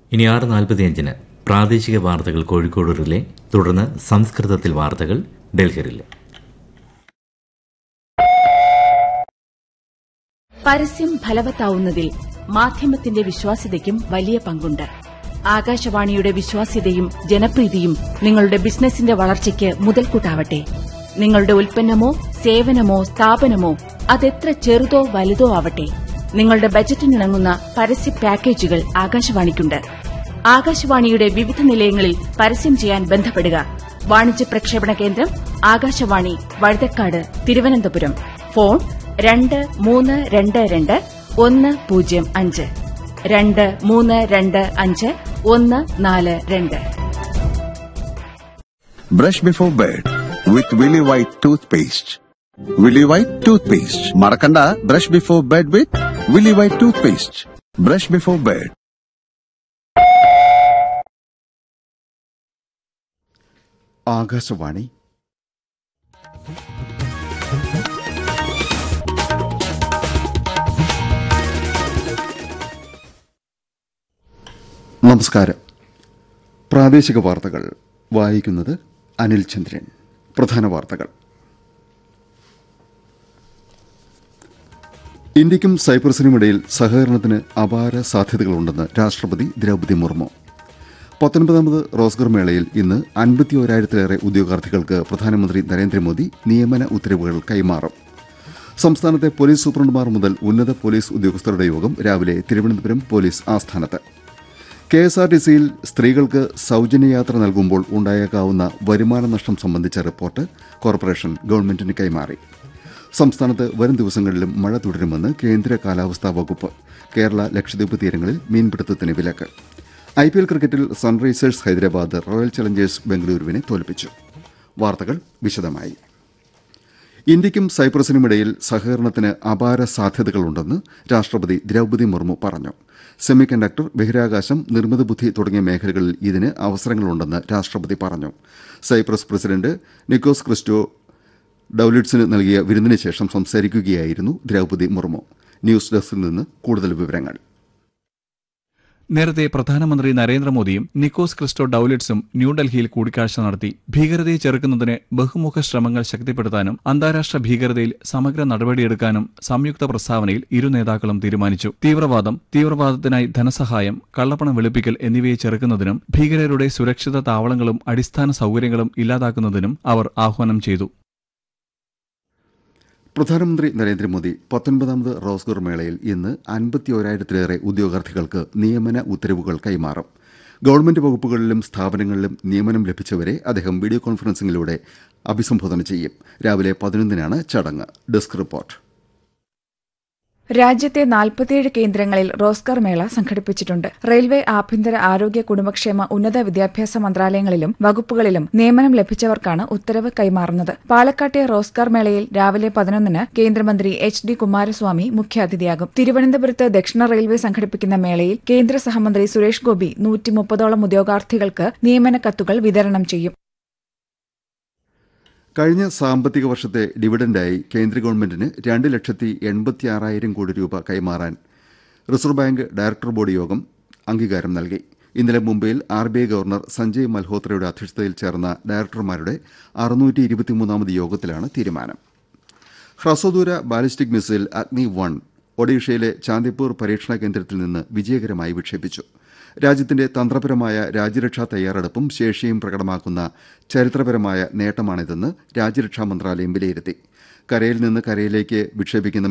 ഇനി ആറ് നാൽപ്പത്തിയഞ്ചിന് പ്രാദേശിക വാർത്തകൾ കോഴിക്കോട് റിലേ തുടർന്ന് സംസ്കൃതത്തിൽ വാർത്തകൾ ഡൽഹി റിലേ പരസ്യം ഫലവത്താവുന്നതിൽ മാധ്യമത്തിന്റെ വിശ്വാസ്യതയ്ക്കും വലിയ പങ്കുണ്ട് ആകാശവാണിയുടെ വിശ്വാസ്യതയും ജനപ്രീതിയും നിങ്ങളുടെ ബിസിനസിന്റെ വളർച്ചയ്ക്ക് മുതൽക്കൂട്ടാവട്ടെ നിങ്ങളുടെ ഉൽപ്പന്നമോ സേവനമോ സ്ഥാപനമോ അതെത്ര ചെറുതോ വലുതോ ആവട്ടെ നിങ്ങളുടെ ബജറ്റിനിണങ്ങുന്ന പരസ്യ പാക്കേജുകൾ ആകാശവാണിക്കുണ്ട് ആകാശവാണിയുടെ വിവിധ നിലയങ്ങളിൽ പരസ്യം ചെയ്യാൻ ബന്ധപ്പെടുക വാണിജ്യ പ്രക്ഷേപണ കേന്ദ്രം ആകാശവാണി വഴുതക്കാട് തിരുവനന്തപുരം ഫോൺ രണ്ട് മൂന്ന് രണ്ട് രണ്ട് ഒന്ന് പൂജ്യം അഞ്ച് രണ്ട് മൂന്ന് രണ്ട് അഞ്ച് ഒന്ന് നാല് രണ്ട് Brush before bed with Willy White toothpaste. Willy White toothpaste. Marakanda, brush before bed with Willy White toothpaste. Brush before bed. Akashvani നമസ്കാരം പ്രാദേശിക വാർത്തകൾ വായിക്കുന്നത് അനിൽ ചന്ദ്രൻ പ്രധാന വാർത്തകൾ ഇന്ത്യക്കും സൈപ്രസിനുമിടയിൽ സഹകരണത്തിന് അപാര സാധ്യതകളുണ്ടെന്ന് രാഷ്ട്രപതി ദ്രൌപതി മുർമു പത്തൊൻപതാമത് റോസ്ഗർ മേളയിൽ ഇന്ന് അൻപത്തി ഒരായിരത്തിലേറെ ഉദ്യോഗാർത്ഥികൾക്ക് പ്രധാനമന്ത്രി നരേന്ദ്രമോദി നിയമന ഉത്തരവുകൾ കൈമാറും സംസ്ഥാനത്തെ പോലീസ് സൂപ്രണ്ടുമാർ മുതൽ ഉന്നത പോലീസ് ഉദ്യോഗസ്ഥരുടെ യോഗം രാവിലെ തിരുവനന്തപുരം പോലീസ് ആസ്ഥാനത്ത് കെ എസ് ആർ ടി സിയിൽ സ്ത്രീകൾക്ക് സൌജന്യ യാത്ര നൽകുമ്പോൾ ഉണ്ടായേക്കാവുന്ന വരുമാന നഷ്ടം സംബന്ധിച്ച റിപ്പോർട്ട് കോർപ്പറേഷൻ ഗവൺമെന്റിന് കൈമാറി സംസ്ഥാനത്ത് വരും ദിവസങ്ങളിലും മഴ തുടരുമെന്ന് കേന്ദ്ര കാലാവസ്ഥാ വകുപ്പ് കേരള ലക്ഷദ്വീപ് തീരങ്ങളിൽ മീൻപിടുത്തത്തിന് വിലക്ക് ഐ പി എൽ ക്രിക്കറ്റിൽ സൺറൈസേഴ്സ് ഹൈദരാബാദ് റോയൽ ചലഞ്ചേഴ്സ് ബംഗളൂരുവിനെ തോൽപ്പിച്ചു വാർത്തകൾ വിശദമായി ഇന്ത്യക്കും സൈപ്രസിനുമിടയിൽ സഹകരണത്തിന് അപാര സാധ്യതകളുണ്ടെന്ന് രാഷ്ട്രപതി ദ്രൌപതി മുർമു പറഞ്ഞു സെമി കണ്ടക്ടർ ബഹിരാകാശം നിർമ്മിത ബുദ്ധി തുടങ്ങിയ മേഖലകളിൽ ഇതിന് അവസരങ്ങളുണ്ടെന്ന് രാഷ്ട്രപതി പറഞ്ഞു സൈപ്രസ് പ്രസിഡന്റ് നിക്കോസ് ക്രിസ്റ്റോ ഡൌലിറ്റ്സിന് നൽകിയ വിരുന്നിന് ശേഷം സംസാരിക്കുകയായിരുന്നു ദ്രൌപതി മുർമു ന്യൂസ് ഡെസ്കിൽ നിന്ന് കൂടുതൽ വിവരങ്ങൾ നേരത്തെ പ്രധാനമന്ത്രി നരേന്ദ്രമോദിയും നിക്കോസ് ക്രിസ്റ്റോ ഡൌലിറ്റ്സും ന്യൂഡൽഹിയിൽ കൂടിക്കാഴ്ച നടത്തി ഭീകരതയെ ചെറുക്കുന്നതിന് ബഹുമുഖ ശ്രമങ്ങൾ ശക്തിപ്പെടുത്താനും അന്താരാഷ്ട്ര ഭീകരതയിൽ സമഗ്ര നടപടിയെടുക്കാനും സംയുക്ത പ്രസ്താവനയിൽ ഇരു നേതാക്കളും തീരുമാനിച്ചു തീവ്രവാദം തീവ്രവാദത്തിനായി ധനസഹായം കള്ളപ്പണം വെളുപ്പിക്കൽ എന്നിവയെ ചെറുക്കുന്നതിനും ഭീകരരുടെ സുരക്ഷിത താവളങ്ങളും അടിസ്ഥാന സൌകര്യങ്ങളും ഇല്ലാതാക്കുന്നതിനും അവർ ആഹ്വാനം ചെയ്തു പ്രധാനമന്ത്രി നരേന്ദ്രമോദി പത്തൊൻപതാമത് റോസ്ഗർ മേളയിൽ ഇന്ന് അൻപത്തിയോരായിരത്തിലേറെ ഉദ്യോഗാർത്ഥികൾക്ക് നിയമന ഉത്തരവുകൾ കൈമാറും ഗവൺമെന്റ് വകുപ്പുകളിലും സ്ഥാപനങ്ങളിലും നിയമനം ലഭിച്ചവരെ അദ്ദേഹം വീഡിയോ കോൺഫറൻസിംഗിലൂടെ അഭിസംബോധന ചെയ്യും രാവിലെ പതിനൊന്നിനാണ് ചടങ്ങ് ഡെസ്ക് റിപ്പോർട്ട് രാജ്യത്തെ നാൽപ്പത്തിയേഴ് കേന്ദ്രങ്ങളിൽ റോസ്കർ മേള സംഘടിപ്പിച്ചിട്ടുണ്ട് റെയിൽവേ ആഭ്യന്തര ആരോഗ്യ കുടുംബക്ഷേമ ഉന്നത വിദ്യാഭ്യാസ മന്ത്രാലയങ്ങളിലും വകുപ്പുകളിലും നിയമനം ലഭിച്ചവർക്കാണ് ഉത്തരവ് കൈമാറുന്നത് പാലക്കാട്ടെ റോസ്കർ മേളയിൽ രാവിലെ പതിനൊന്നിന് കേന്ദ്രമന്ത്രി എച്ച് ഡി കുമാരസ്വാമി മുഖ്യാതിഥിയാകും തിരുവനന്തപുരത്ത് ദക്ഷിണ റെയിൽവേ സംഘടിപ്പിക്കുന്ന മേളയിൽ കേന്ദ്ര സഹമന്ത്രി സുരേഷ് ഗോപി നൂറ്റി മുപ്പതോളം ഉദ്യോഗാർത്ഥികൾക്ക് നിയമന കത്തുകൾ വിതരണം ചെയ്യും കഴിഞ്ഞ സാമ്പത്തിക വർഷത്തെ ഡിവിഡന്റായി കേന്ദ്ര ഗവൺമെന്റിന് രണ്ട് ലക്ഷത്തി എൺപത്തി ആറായിരം കോടി രൂപ കൈമാറാൻ റിസർവ് ബാങ്ക് ഡയറക്ടർ ബോർഡ് യോഗം അംഗീകാരം നൽകി ഇന്നലെ മുംബൈയിൽ R B I governor Sanjay മൽഹോത്രയുടെ അധ്യക്ഷതയിൽ ചേർന്ന ഡയറക്ടർമാരുടെ അറുന്നൂറ്റി ഇരുപത്തിമൂന്നാമത് യോഗത്തിലാണ് തീരുമാനം ഹ്രസ്വദൂര ബാലിസ്റ്റിക് മിസൈൽ അഗ്നി വൺ ഒഡീഷയിലെ ചാന്ദിപ്പൂർ പരീക്ഷണ കേന്ദ്രത്തിൽ നിന്ന് വിജയകരമായി വിക്ഷേപിച്ചു രാജ്യത്തിന്റെ തന്ത്രപരമായ രാജ്യരക്ഷാ തയ്യാറെടുപ്പും ശേഷിയും പ്രകടമാക്കുന്ന ചരിത്രപരമായ നേട്ടമാണിതെന്ന് രാജ്യരക്ഷാ മന്ത്രാലയം വിലയിരുത്തി കരയിൽ നിന്ന് കരയിലേക്ക് വിക്ഷേപിക്കുന്ന